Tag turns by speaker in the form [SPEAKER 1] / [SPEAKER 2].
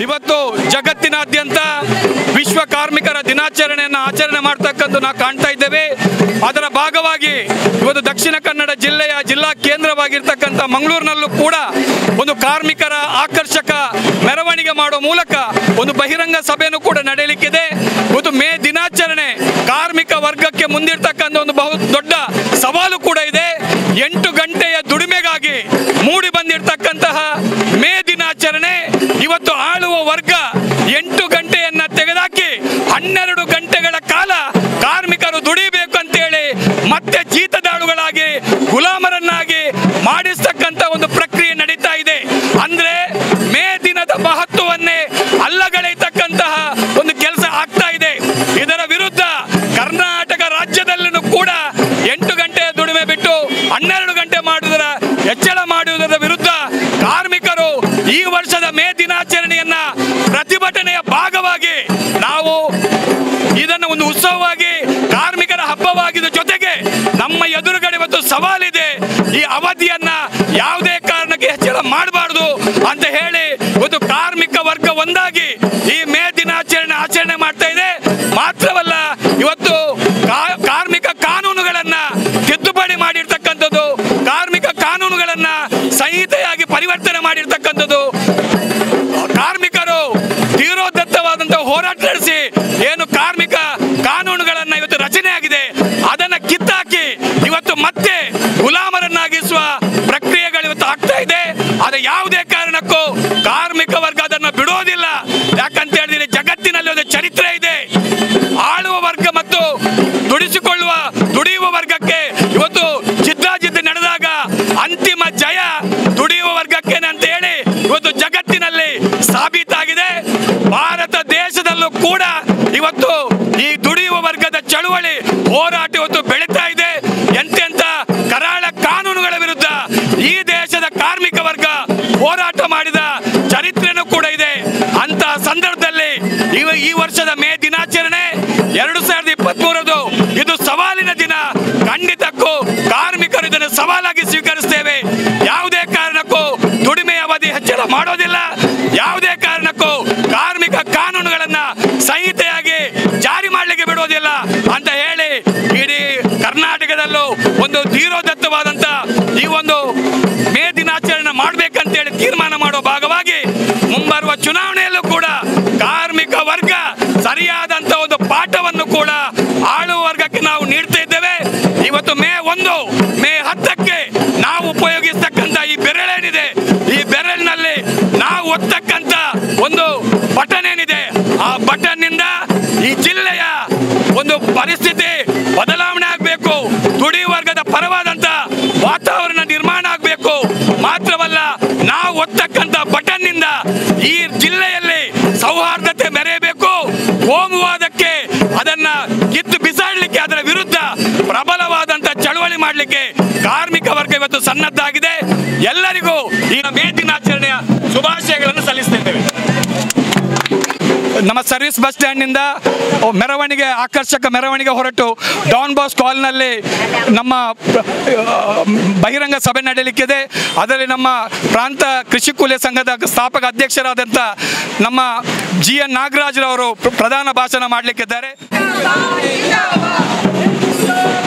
[SPEAKER 1] ಇವತ್ತು ಜಗತ್ತಿನಾದ್ಯಂತ ವಿಶ್ವ ಕಾರ್ಮಿಕರ ದಿನಾಚರಣೆಯನ್ನು ಆಚರಣೆ ಮಾಡ್ತಕ್ಕಂಥ ನಾವು ಕಾಣ್ತಾ ಇದ್ದೇವೆ ಅದರ ಭಾಗವಾಗಿ ಇವತ್ತು ದಕ್ಷಿಣ ಕನ್ನಡ ಜಿಲ್ಲೆಯ ಜಿಲ್ಲಾ ಕೇಂದ್ರವಾಗಿರ್ತಕ್ಕಂಥ ಮಂಗಳೂರಿನಲ್ಲೂ ಕೂಡ ಒಂದು ಕಾರ್ಮಿಕರ ಆಕರ್ಷಕ ಮೆರವಣಿಗೆ ಮಾಡುವ ಮೂಲಕ ಒಂದು ಬಹಿರಂಗ ಸಭೆಯನ್ನು ಕೂಡ ನಡೆಯಲಿಕ್ಕಿದೆ ಇವತ್ತು ಮೇ ದಿನಾಚರಣೆ ಕಾರ್ಮಿಕ ವರ್ಗಕ್ಕೆ ಮುಂದಿರ್ತಕ್ಕಂಥ ಒಂದು ಬಹು ದೊಡ್ಡ ಸವಾಲು ಕೂಡ ಇದೆ ಎಂಟು ಗಂಟೆಯ ದುಡಿಮೆಗಾಗಿ ಮೂಡಿ ಬಂದಿರತಕ್ಕಂತಹ ಮೇ ದಿನಾಚರಣೆ ಇವತ್ತು ಆಳುವ ವರ್ಗ ಎಂಟು ಗಂಟೆಯನ್ನ ತೆಗೆದಾಕಿ ಹನ್ನೆರಡು ಗಂಟೆಗಳ ಕಾಲ ಕಾರ್ಮಿಕರು ದುಡಿಬೇಕು ಅಂತೇಳಿ ಮತ್ತೆ ಜೀತದಾಳುಗಳಾಗಿ ಗುಲಾಮರನ್ನಾಗಿ ಮಾಡಿಸ್ತಕ್ಕಂಥ ಒಂದು ಪ್ರಕ್ರಿಯೆ ನಡೀತಾ ಇದೆ ಅಂದ್ರೆ ಮೇ ದಿನದ ಮಹತ್ವವನ್ನೇ ಅಲ್ಲಗಳೆಯತಕ್ಕಂತಹ ಒಂದು ಕೆಲಸ ಆಗ್ತಾ ಇದೆ ಇದರ ವಿರುದ್ಧ ಕರ್ನಾಟಕ ರಾಜ್ಯದಲ್ಲೂ ಕೂಡ ಎಂಟು ಗಂಟೆಯ ದುಡಿಮೆ ಬಿಟ್ಟು ಹನ್ನೆರಡು ಗಂಟೆ ಮಾಡುವುದರ ಹೆಚ್ಚಳ ಮಾಡುವುದರ ವಿರುದ್ಧ ಕಾರ್ಮಿಕರು ಈ ವರ್ಷದ ಮೇ ದಿನಾಚರಣೆಯನ್ನ ಪ್ರತಿಭಟನೆಯ ಭಾಗವಾಗಿ ನಾವು ಇದನ್ನು ಒಂದು ಉತ್ಸವವಾಗಿ ಕಾರ್ಮಿಕರ ಹಬ್ಬವಾಗಿದ್ದ ಜೊತೆಗೆ ನಮ್ಮ ಎದುರುಗಡೆ ಇವತ್ತು ಸವಾಲಿದೆ ಈ ಅವಧಿಯನ್ನ ಯಾವುದೇ ಕಾರಣಕ್ಕೆ ಹೆಚ್ಚಳ ಮಾಡಬಾರದು ಅಂತ ಹೇಳಿ ಇವತ್ತು ಕಾರ್ಮಿಕ ವರ್ಗ ಒಂದಾಗಿ ಈ ಮೇ ದಿನಾಚರಣೆ ಆಚರಣೆ ಮಾಡ್ತಾ ಇದೆ ಮಾತ್ರವಲ್ಲ ಇವತ್ತು ಕಾ- ಕಾರ್ಮಿಕ ಕಾನೂನುಗಳನ್ನ ತಿದ್ದುಪಡಿ ಮಾಡಿರ್ತಕ್ಕಂಥದ್ದು ಕಾರ್ಮಿಕ ಕಾನೂನುಗಳನ್ನ ಸಂಹಿತೆಯಾಗಿ ಪರಿವರ್ತನೆ ಮಾಡಿರ್ತಕ್ಕಂಥದ್ದು ಕಾರ್ಮಿಕರು ತೀರೋದತ್ತವಾದಂತಹ ಹೋರಾಟ ನಡೆಸಿ ಏನು ಕಾರ್ಮಿಕ ಕಾನೂನುಗಳನ್ನ ಇವತ್ತು ರಚನೆ ಆಗಿದೆ ಅದನ್ನ ಕಿತ್ತಾಕಿ ಇವತ್ತು ಮತ್ತೆ ಗುಲಾಮರನ್ನಾಗಿಸುವ ಪ್ರಕ್ರಿಯೆಗಳು ಇವತ್ತು ಆಗ್ತಾ ಇದೆ ಅದು ಯಾವುದೇ ಕಾರಣಕ್ಕೂ ಕಾರ್ಮಿಕ ವರ್ಗ ಅದನ್ನ ಬಿಡೋದಿಲ್ಲ ಯಾಕಂತ ಹೇಳಿದ್ರೆ ಜಗತ್ತಿನಲ್ಲಿ ಒಂದು ಚರಿತ್ರೆ ಇದೆ ಆಳುವ ವರ್ಗ ಮತ್ತು ದುಡಿಸಿಕೊಳ್ಳುವ ದುಡಿಯುವ ವರ್ಗಕ್ಕೆ ಇವತ್ತು ಜಿದ್ದಾಜಿದ್ದಿ ನಡೆದಾಗ ಅಂತಿಮ ಜಯ ದುಡಿಯುವ ವರ್ಗಕ್ಕೇನೆ ಅಂತ ಹೇಳಿ ಇವತ್ತು ಜಗತ್ತಿನಲ್ಲಿ ಸಾಬೀತಾಗಿದೆ ಭಾರತ ದೇಶದಲ್ಲೂ ಕೂಡ ಇವತ್ತು ಈ ದುಡಿಯುವ ವರ್ಗದ ಚಳುವಳಿ ಹೋರಾಟ ಇವತ್ತು ಬೆಳೀತಾ ಇದೆ ಎಂತೆಂತ ಕರಾಳ ಕಾನೂನುಗಳ ವಿರುದ್ಧ ಈ ದೇಶದ ಕಾರ್ಮಿಕ ವರ್ಗ ಹೋರಾಟ ಮಾಡಿದ ಚರಿತ್ರೆನೂ ಕೂಡ ಇದೆ ಅಂತಹ ಸಂದರ್ಭದಲ್ಲಿ ಇವ ಈ ವರ್ಷದ ಮೇ ದಿನಾಚರಣೆ ಎರಡು ಸಾವಿರದ ಇಪ್ಪತ್ತ್ ಮೂರದು ಇದು ಸವಾಲಿನ ದಿನ ಖಂಡಿತಕ್ಕೂ ಕಾರ್ಮಿಕರು ಇದನ್ನು ಸವಾಲಾಗಿ ಸ್ವೀಕರಿಸ್ತೇವೆ ಯಾವುದೇ ಕಾರಣಕ್ಕೂ ದುಡಿಮೆ ಅವಧಿ ಹೆಚ್ಚಳ ಮಾಡೋದಿಲ್ಲ ಯಾವುದೇ ಕಾರಣಕ್ಕೂ ಕಾರ್ಮಿಕ ಕಾನೂನುಗಳನ್ನ ಸಂಹಿತೆಯಾಗಿ ಜಾರಿ ಮಾಡಲಿಕ್ಕೆ ಬಿಡುವುದಿಲ್ಲ ಅಂತ ಹೇಳಿ ಇಡೀ ಕರ್ನಾಟಕದಲ್ಲೂ ಒಂದು ಧೀರೋದತ್ತವಾದಂತ ಈ ಒಂದು ಮೇ ದಿನಾಚರಣೆ ಮಾಡ್ಬೇಕಂತೇಳಿ ತೀರ್ಮಾನ ಮಾಡುವ ಭಾಗವಾಗಿ ಮುಂಬರುವ ಚುನಾವಣೆಯಲ್ಲೂ ಕೂಡ ಕಾರ್ಮಿಕ ವರ್ಗ ಸರಿಯಾದಂತ ಒಂದು ಪಾಠವನ್ನು ಕೂಡ ಆಳುವ ವರ್ಗಕ್ಕೆ ನಾವು ನೀಡ್ತಾ ಇದ್ದೇವೆ ಇವತ್ತು ಮೇ ಒಂದು ಮೇ ಹತ್ತಕ್ಕೆ ನಾವು ಉಪಯೋಗಿಸ್ತಕ್ಕಂಥ ಈ ಬೆರಳೇನಿದೆ ಈ ಬೆರಳಿನಲ್ಲಿ ನಾವು ಒತ್ತಕ್ಕಂತ ಒಂದು ಬಟನ್ ಏನಿದೆ ಆ ಬಟನ್ ನಿಂದ ಈ ಜಿಲ್ಲೆಯ ಒಂದು ಪರಿಸ್ಥಿತಿ ಬದಲಾವಣೆ ಆಗಬೇಕು ದುಡಿ ವರ್ಗದ ಪರವಾದಂತ ವಾತಾವರಣ ನಿರ್ಮಾಣ ಆಗಬೇಕು ಮಾತ್ರವಲ್ಲ ನಾವು ಒತ್ತಕ್ಕಂತ ಬಟನ್ ನಿಂದ ಈ ಜಿಲ್ಲೆಯಲ್ಲಿ ಸೌಹಾರ್ದತೆ ಮೆರೆಯಬೇಕು ಕೋಮುವಾದಕ್ಕೆ ಅದನ್ನ ಕಿತ್ತು ಬಿಸಾಡ್ಲಿಕ್ಕೆ ಅದರ ವಿರುದ್ಧ ಪ್ರಬಲವಾದಂತ ಚಳವಳಿ ಮಾಡಲಿಕ್ಕೆ ಕಾರ್ಮಿಕ ವರ್ಗ ಇವತ್ತು ಸನ್ನದ್ಧಾಗಿದೆ ಎಲ್ಲರಿಗೂ ಈ ಮೇ ದಿನಾಚರಣೆಯ ಶುಭಾಶಯಗಳನ್ನು ಸಲ್ಲಿಸ್ತೇವೆ ನಮ್ಮ ಸರ್ವಿಸ್ ಬಸ್ ಸ್ಟ್ಯಾಂಡ್ನಿಂದ ಮೆರವಣಿಗೆ ಆಕರ್ಷಕ ಮೆರವಣಿಗೆ ಹೊರಟು ಡಾನ್ ಬಾಸ್ ಕಾಲ್ನಲ್ಲಿ ನಮ್ಮ ಆ, ಬಹಿರಂಗ ಸಭೆ ನಡೆಯಲಿಕ್ಕಿದೆ ಅದರಲ್ಲಿ ನಮ್ಮ ಪ್ರಾಂತ ಕೃಷಿ ಕೂಲಿ ಸಂಘದ ಸ್ಥಾಪಕ ಅಧ್ಯಕ್ಷರಾದಂಥ ನಮ್ಮ ಜಿ ಎನ್ ನಾಗರಾಜ್ರವರು ಪ್ರ- ಪ್ರಧಾನ ಭಾಷಣ ಮಾಡಲಿಕ್ಕಿದ್ದಾರೆ
[SPEAKER 2] ಜಿಂದಾಬಾದ್